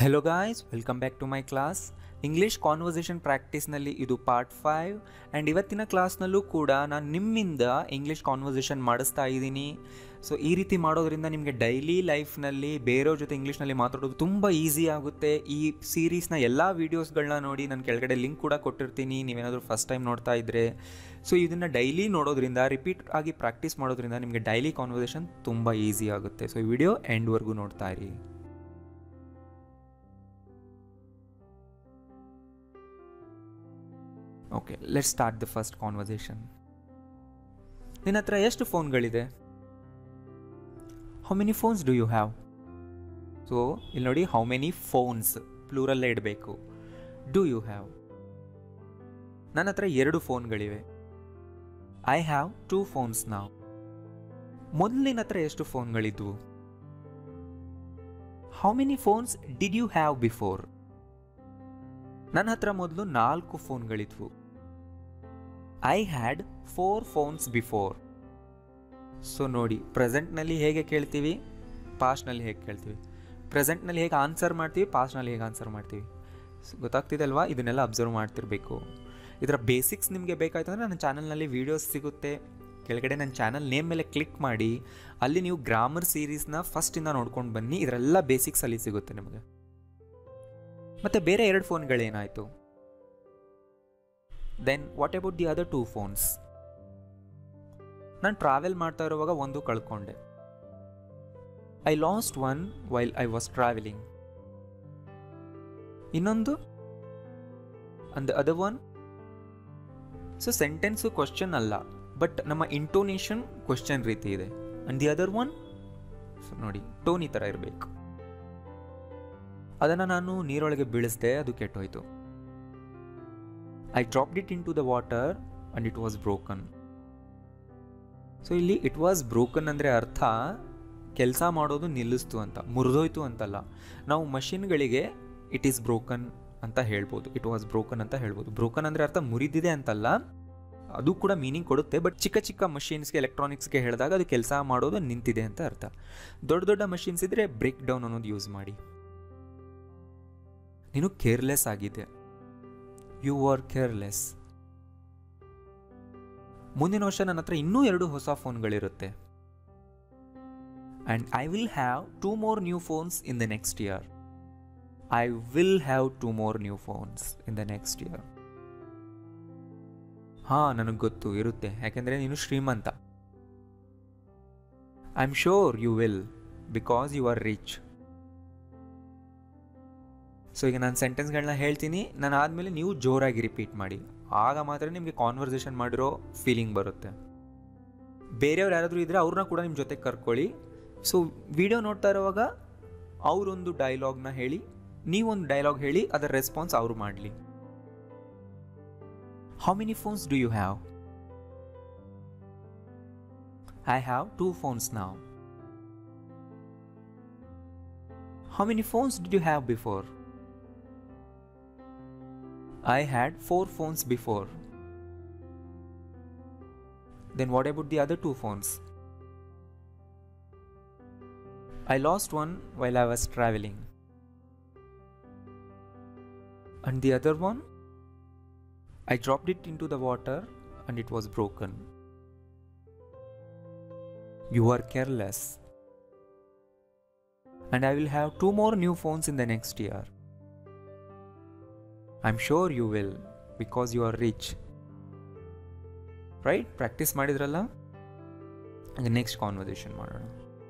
Hello guys welcome back to my class English conversation ಪ್ರಾಕ್ಟೀಸ್ನಲ್ಲಿ ಇದು part five and ಇವತ್ತಿನ ಕ್ಲಾಸ್ನಲ್ಲೂ ಕೂಡ ನಾನು ನಿಮ್ಮಿಂದ ಇಂಗ್ಲೀಷ್ ಕಾನ್ವರ್ಸೇಷನ್ ಮಾಡಿಸ್ತಾ ಇದ್ದೀನಿ ಸೊ ಈ ರೀತಿ ಮಾಡೋದ್ರಿಂದ ನಿಮಗೆ ಡೈಲಿ ಲೈಫ್ನಲ್ಲಿ ಬೇರೆಯವ್ರ ಜೊತೆ ಇಂಗ್ಲೀಷ್ನಲ್ಲಿ ಮಾತಾಡೋದು ತುಂಬ ಈಸಿ ಆಗುತ್ತೆ ಈ ಸೀರೀಸ್ನ ಎಲ್ಲ ವೀಡಿಯೋಸ್ಗಳನ್ನ ನೋಡಿ ನಾನು ಕೆಳಗಡೆ ಲಿಂಕ್ ಕೂಡ ಕೊಟ್ಟಿರ್ತೀನಿ ನೀವೇನಾದರೂ ಫಸ್ಟ್ ಟೈಮ್ ನೋಡ್ತಾ ಇದ್ದರೆ ಸೊ ಇದನ್ನು ಡೈಲಿ ನೋಡೋದ್ರಿಂದ ರಿಪೀಟ್ ಆಗಿ ಪ್ರಾಕ್ಟೀಸ್ ಮಾಡೋದ್ರಿಂದ ನಿಮಗೆ ಡೈಲಿ ಕಾನ್ವರ್ಸೇಷನ್ ತುಂಬ ಈಸಿ ಆಗುತ್ತೆ ಸೊ ಈ ವಿಡಿಯೋ ಎಂಡ್ವರೆಗೂ ನೋಡ್ತಾ ಇರಿ okay let start the first conversation ನಿನ್ನ ಹತ್ರ ಎಷ್ಟು ಫೋನ್ಗಳಿದೆ how many phones do you have so ಇಲ್ಲಿ ನೋಡಿ ಹೌ ಮೆನಿ ಫೋನ್ಸ್ ಪ್ಲೂರಲ್ಲೇ ಇಡಬೇಕು ಡೂ ಯು ಹ್ಯಾವ್ ನನ್ನ ಹತ್ರ ಎರಡು ಫೋನ್ಗಳಿವೆ ಐ ಹ್ಯಾವ್ ಟೂ ಫೋನ್ಸ್ ನಾವು ಮೊದಲು ನಿನ್ನ ಹತ್ರ ಎಷ್ಟು ಫೋನ್ಗಳಿದ್ವು how many phones did you have before ನನ್ನ ಹತ್ರ ಮೊದಲು ನಾಲ್ಕು ಫೋನ್ಗಳಿದ್ವು I had four phones before so ನೋಡಿ ಪ್ರೆಸೆಂಟ್ನಲ್ಲಿ ಹೇಗೆ ಕೇಳ್ತೀವಿ ಪಾಸ್ಟ್ನಲ್ಲಿ ಹೇಗೆ ಕೇಳ್ತೀವಿ ಪ್ರೆಸೆಂಟ್ನಲ್ಲಿ ಹೇಗೆ ಆನ್ಸರ್ ಮಾಡ್ತೀವಿ ಪಾಸ್ಟ್ನಲ್ಲಿ ಹೇಗೆ ಆನ್ಸರ್ ಮಾಡ್ತೀವಿ So, ಗೊತ್ತಾಗ್ತಿದೆ ಅಲ್ವಾ ಇದನ್ನೆಲ್ಲ ಅಬ್ಸರ್ವ್ ಮಾಡ್ತಿರ್ಬೇಕು ಇದರ ಬೇಸಿಕ್ಸ್ ನಿಮಗೆ ಬೇಕಾಯ್ತು ಅಂದರೆ ನನ್ನ ಚಾನಲ್ನಲ್ಲಿ ವೀಡಿಯೋಸ್ ಸಿಗುತ್ತೆ ಕೆಳಗಡೆ ನನ್ನ ಚಾನಲ್ ನೇಮ್ ಮೇಲೆ ಕ್ಲಿಕ್ ಮಾಡಿ ಅಲ್ಲಿ ನೀವು ಗ್ರಾಮರ್ ಸೀರೀಸ್ನ ಫಸ್ಟಿಂದ ನೋಡ್ಕೊಂಡು ಬನ್ನಿ ಇದರೆಲ್ಲ ಬೇಸಿಕ್ಸ್ ಅಲ್ಲಿ ಸಿಗುತ್ತೆ ನಿಮಗೆ ಮತ್ತೆ ಬೇರೆ ಎರಡು ಫೋನ್ಗಳೇನಾಯಿತು then what about the other two phones ನಾನು ಟ್ರಾವೆಲ್ ಮಾಡ್ತಾ ಇರುವಾಗ ಒಂದು ಕಳ್ಕೊಂಡೆ I lost one while I was travelling ಇನ್ನೊಂದು and other one so sentence question ಅಲ್ಲ ಬಟ್ ನಮ್ಮ ಇಂಟೋನೇಷನ್ ಕ್ವಶನ್ ರೀತಿ ಇದೆ and the other one so ನೋಡಿ ಟೋನ್ ಈ ಥರ ಇರಬೇಕು ಅದನ್ನು ನಾನು ನೀರೊಳಗೆ ಬೀಳಿಸ್ದೆ ಅದು ಕೆಟ್ಟೋಯ್ತು I dropped it into the water and it was broken so ಇಲ್ಲಿ ಇಟ್ ವಾಸ್ ಬ್ರೋಕನ್ ಅಂದರೆ ಅರ್ಥ ಕೆಲಸ ಮಾಡೋದು ನಿಲ್ಲಿಸ್ತು ಅಂತ ಮುರಿದೋಯ್ತು ಅಂತಲ್ಲ ನಾವು ಮಷಿನ್ಗಳಿಗೆ ಇಟ್ ಈಸ್ ಬ್ರೋಕನ್ ಅಂತ ಹೇಳ್ಬೋದು ಇಟ್ ವಾಸ್ ಬ್ರೋಕನ್ ಅಂತ ಹೇಳ್ಬೋದು ಬ್ರೋಕನ್ ಅಂದರೆ ಅರ್ಥ ಮುರಿದಿದೆ ಅಂತಲ್ಲ ಅದು ಕೂಡ ಮೀನಿಂಗ್ ಕೊಡುತ್ತೆ ಬಟ್ ಚಿಕ್ಕ ಚಿಕ್ಕ ಮಷಿನ್ಸ್ಗೆ ಎಲೆಕ್ಟ್ರಾನಿಕ್ಸ್ಗೆ ಹೇಳಿದಾಗ ಅದು ಕೆಲಸ ಮಾಡೋದು ನಿಂತಿದೆ ಅಂತ ಅರ್ಥ ದೊಡ್ಡ ದೊಡ್ಡ ಮಷಿನ್ಸ್ ಇದ್ದರೆ ಬ್ರೇಕ್ ಡೌನ್ ಅನ್ನೋದು ಯೂಸ್ ಮಾಡಿ ನೀನು ಕೇರ್ಲೆಸ್ ಆಗಿದೆ ಯು ಆರ್ ಕೇರ್ಲೆಸ್ ಮುಂದಿನ ವರ್ಷ ನನ್ನ ಹತ್ರ ಇನ್ನೂ ಎರಡು ಹೊಸ ಫೋನ್ಗಳಿರುತ್ತೆ and I will have two more new phones in the next year I will have two more new phones in the next year ಹಾಂ ನನಗೆ ಗೊತ್ತು ಇರುತ್ತೆ ಯಾಕೆಂದರೆ ನೀನು ಶ್ರೀಮಂತ I am sure you will because you are rich so ಈಗ ನಾನು ಸೆಂಟೆನ್ಸ್ಗಳನ್ನ ಹೇಳ್ತೀನಿ ನಾನು ಆದಮೇಲೆ ನೀವು ಜೋರಾಗಿ ರಿಪೀಟ್ ಮಾಡಿ ಆಗ ಮಾತ್ರ ನಿಮಗೆ ಕಾನ್ವರ್ಸೇಷನ್ ಮಾಡಿರೋ ಫೀಲಿಂಗ್ ಬರುತ್ತೆ ಬೇರೆಯವ್ರು ಯಾರಾದರೂ ಇದ್ದರೆ ಅವ್ರನ್ನ ಕೂಡ ನಿಮ್ಮ ಜೊತೆ ಕರ್ಕೊಳ್ಳಿ ಸೊ ವಿಡಿಯೋ ನೋಡ್ತಾ ಇರುವಾಗ ಅವರೊಂದು ಡೈಲಾಗ್ನ ಹೇಳಿ ನೀವೊಂದು ಡೈಲಾಗ್ ಹೇಳಿ ಅದರ ರೆಸ್ಪಾನ್ಸ್ ಅವರು ಮಾಡಲಿ how many phones do you have I have two phones ನಾವ್ how many phones did you have before I had four phones before. Then what about the other two phones? I lost one while I was traveling. And the other one? I dropped it into the water and it was broken. You are careless. And I will have two more new phones in the next year. I am sure you will because you are rich right practice ಮಾಡಿದ್ರಲ್ಲ next conversation ಮಾಡೋಣ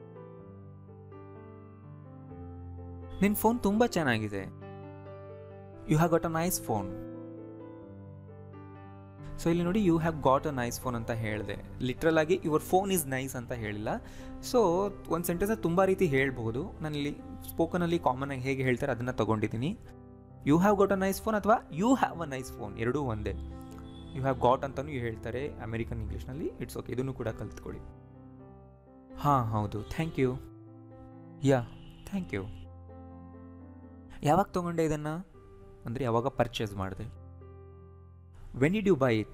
ನಿನ್ನ phone ತುಂಬ ಚೆನ್ನಾಗಿದೆ you have got a nice phone so ಇಲ್ಲಿ ನೋಡಿ you have got a nice phone ಅಂತ ಹೇಳಿದೆ literal ಆಗಿ ಯುವರ್ ಫೋನ್ ಈಸ್ ನೈಸ್ ಅಂತ ಹೇಳಿಲ್ಲ ಸೊ ಒಂದು ಸೆಂಟೆನ್ಸ್ ತುಂಬ ರೀತಿ ಹೇಳ್ಬೋದು ನಾನಿಲ್ಲಿ ಸ್ಪೋಕನಲ್ಲಿ ಕಾಮನ್ ಆಗಿ ಹೇಗೆ ಹೇಳ್ತಾರೆ ಅದನ್ನು ತಗೊಂಡಿದ್ದೀನಿ you have got a nice phone ಅಥವಾ you have a nice phone ಎರಡೂ ಒಂದೇ ಯು ಹ್ಯಾವ್ ಗಾಟ್ ಅಂತಲೂ ಹೇಳ್ತಾರೆ ಅಮೆರಿಕನ್ ಇಂಗ್ಲೀಷ್ನಲ್ಲಿ ಇಟ್ಸ್ ಓಕೆ ಇದನ್ನು ಕೂಡ ಕಲ್ತ್ಕೊಳ್ಳಿ ಹಾಂ ಹೌದು thank you yeah thank you ಯಾವಾಗ ತೊಗೊಂಡೆ ಇದನ್ನು ಅಂದರೆ ಯಾವಾಗ ಪರ್ಚೇಸ್ ಮಾಡಿದೆ when did you buy it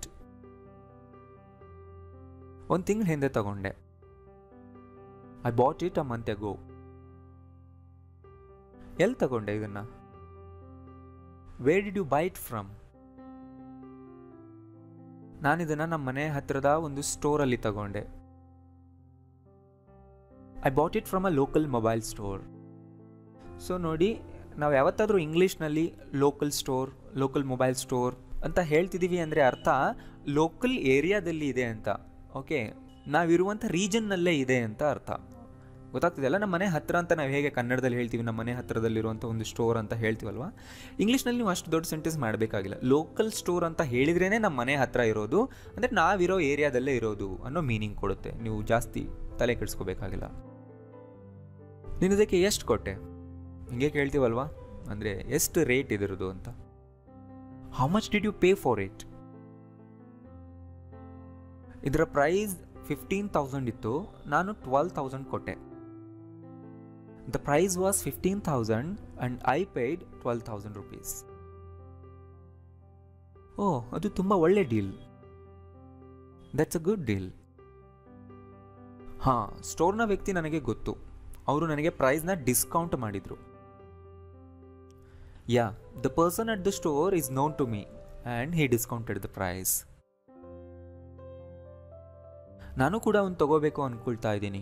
ಒಂದು ತಿಂಗಳ ಹಿಂದೆ ತಗೊಂಡೆ I bought it a month ago ಎಲ್ಲಿ ತಗೊಂಡೆ ಇದನ್ನು where did you buy it from ನಾನಿದನ್ನು ನಮ್ಮ ಮನೆ ಹತ್ತಿರದ ಒಂದು ಸ್ಟೋರಲ್ಲಿ ತಗೊಂಡೆ I bought it from a local mobile store so ನೋಡಿ ನಾವು ಯಾವತ್ತಾದರೂ ಇಂಗ್ಲೀಷ್ನಲ್ಲಿ local store local mobile store ಅಂತ ಹೇಳ್ತಿದ್ದೀವಿ ಅಂದರೆ ಅರ್ಥ ಲೋಕಲ್ ಏರಿಯಾದಲ್ಲಿ ಇದೆ ಅಂತ ಓಕೆ ನಾವಿರುವಂಥ ರೀಜನ್ನಲ್ಲೇ ಇದೆ ಅಂತ ಅರ್ಥ ಗೊತ್ತಾಗ್ತಿದೆಯಲ್ಲ ನಮ್ಮ ಮನೆ ಹತ್ತಿರ ಅಂತ ನಾವು ಹೇಗೆ ಕನ್ನಡದಲ್ಲಿ ಹೇಳ್ತೀವಿ ನಮ್ಮ ಮನೆ ಹತ್ತಿರದಲ್ಲಿರುವಂಥ ಒಂದು ಸ್ಟೋರ್ ಅಂತ ಹೇಳ್ತೀವಲ್ವ ಇಂಗ್ಲೀಷ್ನಲ್ಲಿ ನೀವು ಅಷ್ಟು ದೊಡ್ಡ ಸೆಂಟೆನ್ಸ್ ಮಾಡಬೇಕಾಗಿಲ್ಲ ಲೋಕಲ್ ಸ್ಟೋರ್ ಅಂತ ಹೇಳಿದ್ರೇ ನಮ್ಮ ಮನೆ ಹತ್ತಿರ ಇರೋದು ಅಂದರೆ ನಾವಿರೋ ಏರಿಯಾದಲ್ಲೇ ಇರೋದು ಅನ್ನೋ ಮೀನಿಂಗ್ ಕೊಡುತ್ತೆ ನೀವು ಜಾಸ್ತಿ ತಲೆ ಕೆಡಿಸ್ಕೋಬೇಕಾಗಿಲ್ಲ ನೀನು ಇದಕ್ಕೆ ಎಷ್ಟು ಕೊಟ್ಟೆ ಹಿಂಗೆ ಕೇಳ್ತೀವಲ್ವಾ ಅಂದರೆ ಎಷ್ಟು ರೇಟ್ ಇದಿರೋದು ಅಂತ how much did you pay for it ಇದರ ಪ್ರೈಸ್ ಫಿಫ್ಟೀನ್ ತೌಸಂಡ್ ಇತ್ತು ನಾನು ಟ್ವೆಲ್ ತೌಸಂಡ್ ಕೊಟ್ಟೆ the price was fifteen thousand and I paid twelve thousand rupees ಓ ಅದು ತುಂಬ ಒಳ್ಳೆ deal that's a good deal ಹಾಂ ಸ್ಟೋರ್ನ ವ್ಯಕ್ತಿ ನನಗೆ ಗೊತ್ತು ಅವರು ನನಗೆ ಪ್ರೈಸ್ನ ಡಿಸ್ಕೌಂಟ್ ಮಾಡಿದರು yeah the person at the store is known to me and he discounted the price ನಾನು ಕೂಡ ಒಂದು ತಗೋಬೇಕು ಅಂದ್ಕೊಳ್ತಾ ಇದ್ದೀನಿ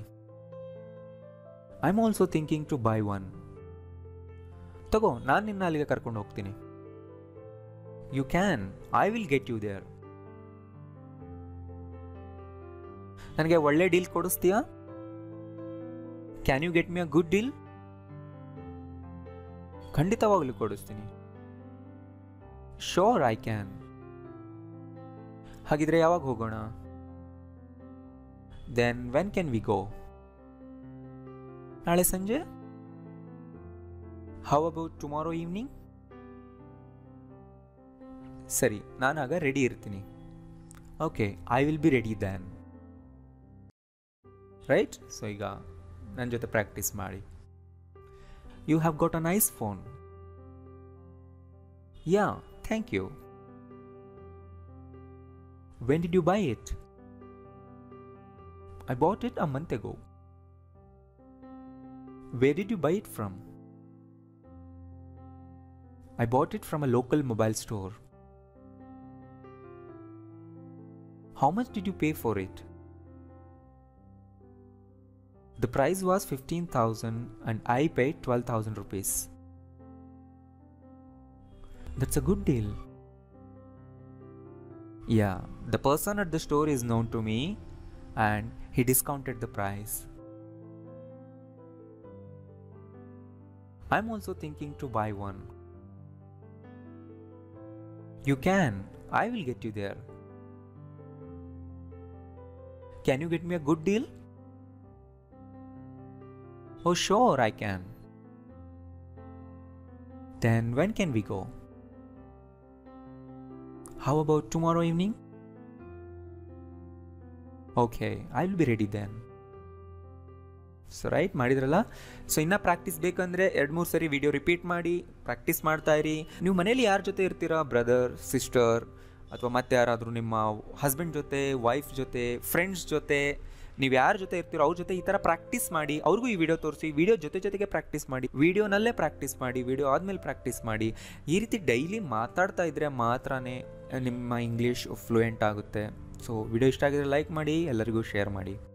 I am also thinking to buy one ತಗೋ ನಾನು ನಿನ್ನ ಅಲ್ಲಿಗೆ ಕರ್ಕೊಂಡು ಹೋಗ್ತೀನಿ you can I will get you there ನನಗೆ ಒಳ್ಳೆ ಡೀಲ್ ಕೊಡಿಸ್ತೀಯಾ can you get me a good deal ಖಂಡಿತವಾಗ್ಲೂ ಕೊಡಿಸ್ತೀನಿ ಶೋರ್ ಐ ಕ್ಯಾನ್ ಹಾಗಿದ್ರೆ ಯಾವಾಗ ಹೋಗೋಣ then when can we go ನಾಳೆ ಸಂಜೆ ಹೌ ಅಬೌಟ್ ಟುಮಾರೋ ಈವ್ನಿಂಗ್ ಸರಿ ನಾನಾಗ ರೆಡಿ ಇರ್ತೀನಿ okay I will be ready then right so ಈಗ ನನ್ನ ಜೊತೆ ಪ್ರಾಕ್ಟೀಸ್ ಮಾಡಿ you have got a nice phone yeah thank you when did you buy it I bought it a month ago. Where did you buy it from? I bought it from a local mobile store. How much did you pay for it? The price was 15,000 and I paid 12,000 rupees. That's a good deal. Yeah, the person at the store is known to me and he discounted the price. I'm also thinking to buy one. You can, I will get you there. Can you get me a good deal? Oh, sure, I can. Then when can we go? How about tomorrow evening? Okay I will be ready then so right ಮಾಡಿದ್ರಲ್ಲ so ಇನ್ನೂ practice ಬೇಕಂದರೆ ಎರಡು ಮೂರು ಸರಿ video repeat ಮಾಡಿ practice ಮಾಡ್ತಾ ಇರಿ ನೀವು ಮನೇಲಿ ಯಾರ ಜೊತೆ ಇರ್ತೀರಾ ಬ್ರದರ್ ಸಿಸ್ಟರ್ ಅಥವಾ ಮತ್ತೆ ಯಾರಾದರೂ ನಿಮ್ಮ ಹಸ್ಬೆಂಡ್ ಜೊತೆ ವೈಫ್ ಜೊತೆ ಫ್ರೆಂಡ್ಸ್ ಜೊತೆ ನೀವು ಯಾರ ಜೊತೆ ಇರ್ತೀರೋ ಅವ್ರ ಜೊತೆ ಈ ಥರ ಪ್ರಾಕ್ಟೀಸ್ ಮಾಡಿ ಅವ್ರಿಗೂ ಈ ವಿಡಿಯೋ ತೋರಿಸಿ ವಿಡಿಯೋ ಜೊತೆ ಜೊತೆಗೆ ಪ್ರಾಕ್ಟೀಸ್ ಮಾಡಿ ವಿಡಿಯೋನಲ್ಲೇ ಪ್ರಾಕ್ಟೀಸ್ ಮಾಡಿ ವಿಡಿಯೋ ಆದಮೇಲೆ ಪ್ರಾಕ್ಟೀಸ್ ಮಾಡಿ ಈ ರೀತಿ ಡೈಲಿ ಮಾತಾಡ್ತಾ ಇದ್ದರೆ ಮಾತ್ರನೇ ನಿಮ್ಮ ಇಂಗ್ಲೀಷ್ ಫ್ಲೂಯೆಂಟ್ ಆಗುತ್ತೆ ಸೊ ವಿಡಿಯೋ ಇಷ್ಟ ಆಗಿದ್ರೆ ಲೈಕ್ ಮಾಡಿ ಎಲ್ಲರಿಗೂ ಶೇರ್ ಮಾಡಿ